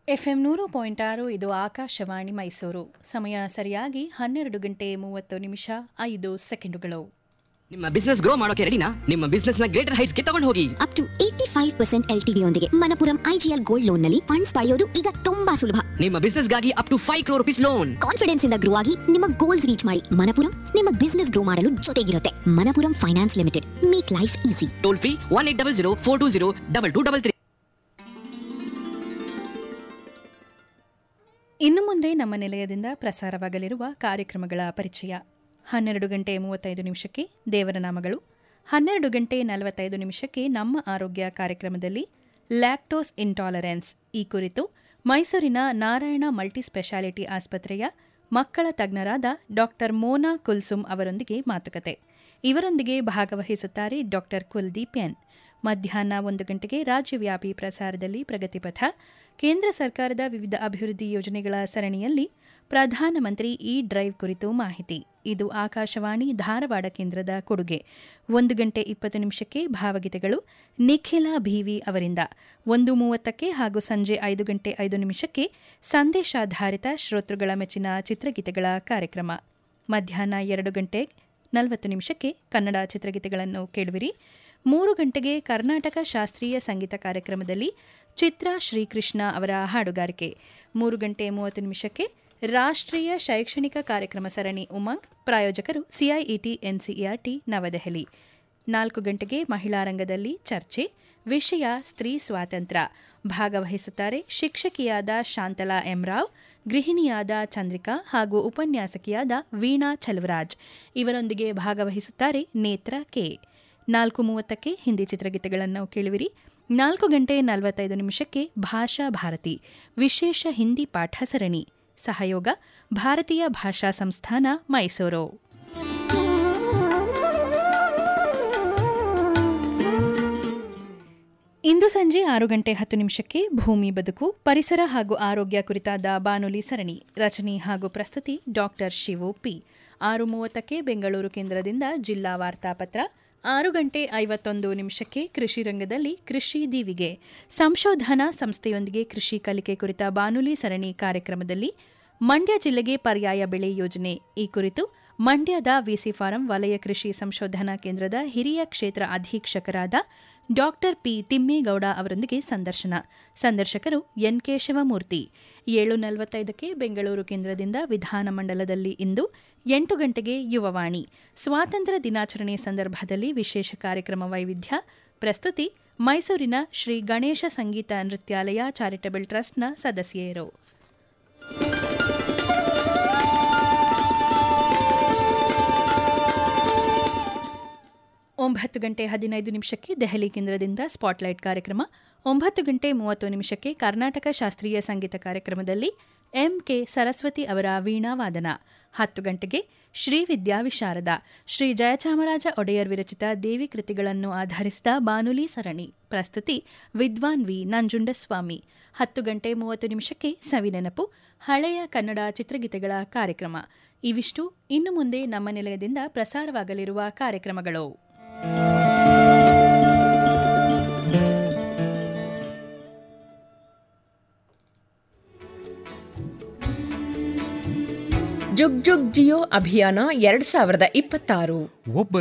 FM ನೂರು point ಆರು ಇದು ಆಕಾಶವಾಣಿ ಮೈಸೂರು ಸಮಯ ಸರಿಯಾಗಿ ಹನ್ನೆರಡು ಗಂಟೆ ಮೂವತ್ತು ನಿಮಿಷ ಐದು ಸೆಕೆಂಡುಗಳು ನಿಮ್ಮ ಬಿಸ್ನೆಸ್ ಗ್ರೋ ಮಾಡೋಕೆ ರೆಡಿನಾ ನಿಮ್ಮ ಬಿಸ್ನೆಸ್ ನ ಗ್ರೇಟರ್ ಹೈಟ್ಸ್ ಗೆ ತಗೊಂಡು ಹೋಗಿ up to eight five percent L T ಯೊಂದಿಗೆ ಮನಪುರಂ ಐಜಿಎಲ್ ಗೋಲ್ಡ್ ಲೋನ್ ನಲ್ಲಿ ಫಂಡ್ಸ್ ಪಡೆಯೋದು ಈಗ ತುಂಬಾ ಸುಲಭ ನಿಮ್ಮ ಬಿಸ್ನೆಸ್ ಗಾಗಿ up to five crore rupees loan confidence ಇಂದ ಗ್ರೋ ಆಗಿ ನಿಮ್ಮ ಗೋಲ್ಸ್ ರೀಚ್ ಮಾಡಿ ಮನಪುರಂ ನಿಮ್ಮ ಬಿಸ್ನೆಸ್ ಗ್ರೋ ಮಾಡಲು ಜೊತೆಗಿರುತ್ತೆ Manappuram finance limited make life easy toll free one eight double zero four two zero double two double three ಇನ್ನು ಮುಂದೆ ನಮ್ಮ ನಿಲಯದಿಂದ ಪ್ರಸಾರವಾಗಲಿರುವ ಕಾರ್ಯಕ್ರಮಗಳ ಪರಿಚಯ ಹನ್ನೆರಡು ಗಂಟೆ ಮೂವತ್ತೈದು ನಿಮಿಷಕ್ಕೆ ದೇವರ ನಾಮಗಳು ಹನ್ನೆರಡು ಗಂಟೆ ನಲವತ್ತೈದು ನಿಮಿಷಕ್ಕೆ ನಮ್ಮ ಆರೋಗ್ಯ ಕಾರ್ಯಕ್ರಮದಲ್ಲಿ ಲ್ಯಾಕ್ಟೋಸ್ ಇಂಟಾಲರೆನ್ಸ್ ಈ ಕುರಿತು ಮೈಸೂರಿನ ನಾರಾಯಣ ಮಲ್ಟಿ ಸ್ಪೆಷಾಲಿಟಿ ಆಸ್ಪತ್ರೆಯ ಮಕ್ಕಳ ತಜ್ಞರಾದ ಡಾಕ್ಟರ್ ಮೋನಾ ಕುಲ್ಸುಮ್ ಅವರೊಂದಿಗೆ ಮಾತುಕತೆ ಇವರೊಂದಿಗೆ ಭಾಗವಹಿಸುತ್ತಾರೆ ಡಾಕ್ಟರ್ ಕುಲ್ದೀಪ್ ಎನ್ ಮಧ್ಯಾಹ್ನ ಒಂದು ಗಂಟೆಗೆ ರಾಜ್ಯವ್ಯಾಪಿ ಪ್ರಸಾರದಲ್ಲಿ ಪ್ರಗತಿಪಥ ಕೇಂದ್ರ ಸರ್ಕಾರದ ವಿವಿಧ ಅಭಿವೃದ್ಧಿ ಯೋಜನೆಗಳ ಸರಣಿಯಲ್ಲಿ ಪ್ರಧಾನಮಂತ್ರಿ ಇ ಡ್ರೈವ್ ಕುರಿತು ಮಾಹಿತಿ ಇದು ಆಕಾಶವಾಣಿ ಧಾರವಾಡ ಕೇಂದ್ರದ ಕೊಡುಗೆ ಒಂದು ಗಂಟೆ ಇಪ್ಪತ್ತು ನಿಮಿಷಕ್ಕೆ ಭಾವಗೀತೆಗಳು ನಿಖಿಲ ಭೀವಿ ಅವರಿಂದ ಒಂದು ಮೂವತ್ತಕ್ಕೆ ಹಾಗೂ ಸಂಜೆ ಐದು ಗಂಟೆ ಐದು ನಿಮಿಷಕ್ಕೆ ಸಂದೇಶಾಧಾರಿತ ಶ್ರೋತೃಗಳ ಮೆಚ್ಚಿನ ಚಿತ್ರಗೀತೆಗಳ ಕಾರ್ಯಕ್ರಮ ಮಧ್ಯಾಹ್ನ ಎರಡು ಗಂಟೆ ನಲವತ್ತು ನಿಮಿಷಕ್ಕೆ ಕನ್ನಡ ಚಿತ್ರಗೀತೆಗಳನ್ನು ಕೇಳುವಿರಿ ಮೂರು ಗಂಟೆಗೆ ಕರ್ನಾಟಕ ಶಾಸ್ತ್ರೀಯ ಸಂಗೀತ ಕಾರ್ಯಕ್ರಮದಲ್ಲಿ ಚಿತ್ರ ಶ್ರೀಕೃಷ್ಣ ಅವರ ಹಾಡುಗಾರಿಕೆ ಮೂರು ಗಂಟೆ ಮೂವತ್ತು ನಿಮಿಷಕ್ಕೆ ರಾಷ್ಟ್ರೀಯ ಶೈಕ್ಷಣಿಕ ಕಾರ್ಯಕ್ರಮ ಸರಣಿ ಉಮಂಗ್ ಪ್ರಾಯೋಜಕರು ಸಿಐಇಟಿ ಎನ್ಸಿಇಆರ್ಟಿ ನವದೆಹಲಿ ನಾಲ್ಕು ಗಂಟೆಗೆ ಮಹಿಳಾ ರಂಗದಲ್ಲಿ ಚರ್ಚೆ ವಿಷಯ ಸ್ತ್ರೀ ಸ್ವಾತಂತ್ರ್ಯ ಭಾಗವಹಿಸುತ್ತಾರೆ ಶಿಕ್ಷಕಿಯಾದ ಶಾಂತಲಾ ಎಂರಾವ್ ಗೃಹಿಣಿಯಾದ ಚಂದ್ರಿಕಾ ಹಾಗೂ ಉಪನ್ಯಾಸಕಿಯಾದ ವೀಣಾ ಛಲವರಾಜ್ ಇವರೊಂದಿಗೆ ಭಾಗವಹಿಸುತ್ತಾರೆ ನೇತ್ರ ಕೆ ನಾಲ್ಕು ಮೂವತ್ತಕ್ಕೆ ಹಿಂದಿ ಚಿತ್ರಗೀತೆಗಳನ್ನು ಕೇಳುವಿರಿ ನಾಲ್ಕು ಗಂಟೆ ನಲವತ್ತೈದು ನಿಮಿಷಕ್ಕೆ ಭಾಷಾ ಭಾರತಿ ವಿಶೇಷ ಹಿಂದಿ ಪಾಠ ಸರಣಿ ಸಹಯೋಗ ಭಾರತೀಯ ಭಾಷಾ ಸಂಸ್ಥಾನ ಮೈಸೂರು ಇಂದು ಸಂಜೆ ಆರು ಗಂಟೆ ಹತ್ತು ನಿಮಿಷಕ್ಕೆ ಭೂಮಿ ಬದುಕು ಪರಿಸರ ಹಾಗೂ ಆರೋಗ್ಯ ಕುರಿತಾದ ಬಾನುಲಿ ಸರಣಿ ರಚನೆ ಹಾಗೂ ಪ್ರಸ್ತುತಿ ಡಾಕ್ಟರ್ ಶಿವು ಪಿ ಆರು ಮೂವತ್ತಕ್ಕೆ ಬೆಂಗಳೂರು ಕೇಂದ್ರದಿಂದ ಜಿಲ್ಲಾ ವಾರ್ತಾಪತ್ರ ಆರು ಗಂಟೆ ಐವತ್ತೊಂದು ನಿಮಿಷಕ್ಕೆ ಕೃಷಿ ರಂಗದಲ್ಲಿ ಕೃಷಿ ದೀವಿಗೆ ಸಂಶೋಧನಾ ಸಂಸ್ಥೆಯೊಂದಿಗೆ ಕೃಷಿ ಕಲಿಕೆ ಕುರಿತ ಬಾನುಲಿ ಸರಣಿ ಕಾರ್ಯಕ್ರಮದಲ್ಲಿ ಮಂಡ್ಯ ಜಿಲ್ಲೆಗೆ ಪರ್ಯಾಯ ಬೆಳೆ ಯೋಜನೆ ಈ ಕುರಿತು ಮಂಡ್ಯದ ವಿಸಿ ಫಾರಂ ವಲಯ ಕೃಷಿ ಸಂಶೋಧನಾ ಕೇಂದ್ರದ ಹಿರಿಯ ಕ್ಷೇತ್ರ ಅಧೀಕ್ಷಕರಾದ ಡಾಕ್ಟರ್ ಪಿ ತಿಮ್ಮೇಗೌಡ ಅವರೊಂದಿಗೆ ಸಂದರ್ಶನ ಸಂದರ್ಶಕರು ಎನ್ ಕೇಶವಮೂರ್ತಿ ಏಳು ನಲವತ್ತೈದಕ್ಕೆ ಬೆಂಗಳೂರು ಕೇಂದ್ರದಿಂದ ವಿಧಾನಮಂಡಲದಲ್ಲಿ ಇಂದು ಎಂಟು ಗಂಟೆಗೆ ಯುವವಾಣಿ ಸ್ವಾತಂತ್ರ್ಯ ದಿನಾಚರಣೆ ಸಂದರ್ಭದಲ್ಲಿ ವಿಶೇಷ ಕಾರ್ಯಕ್ರಮ ವೈವಿಧ್ಯ ಪ್ರಸ್ತುತಿ ಮೈಸೂರಿನ ಶ್ರೀ ಗಣೇಶ ಸಂಗೀತ ನೃತ್ಯಾಲಯ ಚಾರಿಟಬಲ್ ಟ್ರಸ್ಟ್ನ ಸದಸ್ಯರು ಒಂಬತ್ತು ಗಂಟೆ ಹದಿನೈದು ನಿಮಿಷಕ್ಕೆ ದೆಹಲಿ ಕೇಂದ್ರದಿಂದ ಸ್ಪಾಟ್ಲೈಟ್ ಕಾರ್ಯಕ್ರಮ ಒಂಬತ್ತು ಗಂಟೆ ಮೂವತ್ತು ನಿಮಿಷಕ್ಕೆ ಕರ್ನಾಟಕ ಶಾಸ್ತ್ರೀಯ ಸಂಗೀತ ಕಾರ್ಯಕ್ರಮದಲ್ಲಿ ಎಂಕೆ ಸರಸ್ವತಿ ಅವರ ವೀಣಾವಾದನ ಹತ್ತು ಗಂಟೆಗೆ ಶ್ರೀ ವಿದ್ಯಾವಿಶಾರದ ಶ್ರೀ ಜಯಚಾಮರಾಜ ಒಡೆಯರ್ ವಿರಚಿತ ದೇವಿ ಕೃತಿಗಳನ್ನು ಆಧರಿಸಿದ ಬಾನುಲಿ ಸರಣಿ ಪ್ರಸ್ತುತಿ ವಿದ್ವಾನ್ ವಿ ನಂಜುಂಡಸ್ವಾಮಿ ಹತ್ತು ಗಂಟೆ ಮೂವತ್ತು ನಿಮಿಷಕ್ಕೆ ಸವಿನೆನಪು ಹಳೆಯ ಕನ್ನಡ ಚಿತ್ರಗೀತೆಗಳ ಕಾರ್ಯಕ್ರಮ ಇವಿಷ್ಟು ಇನ್ನು ಮುಂದೆ ನಮ್ಮ ನಿಲಯದಿಂದ ಪ್ರಸಾರವಾಗಲಿರುವ ಕಾರ್ಯಕ್ರಮಗಳು ಜುಗ್ ಜುಗ್ ಜಿಯೋ ಅಭಿಯಾನ ಎರಡ್ ಸಾವಿರದ ಇಪ್ಪತ್ತಾರು ಒಬ್ಬ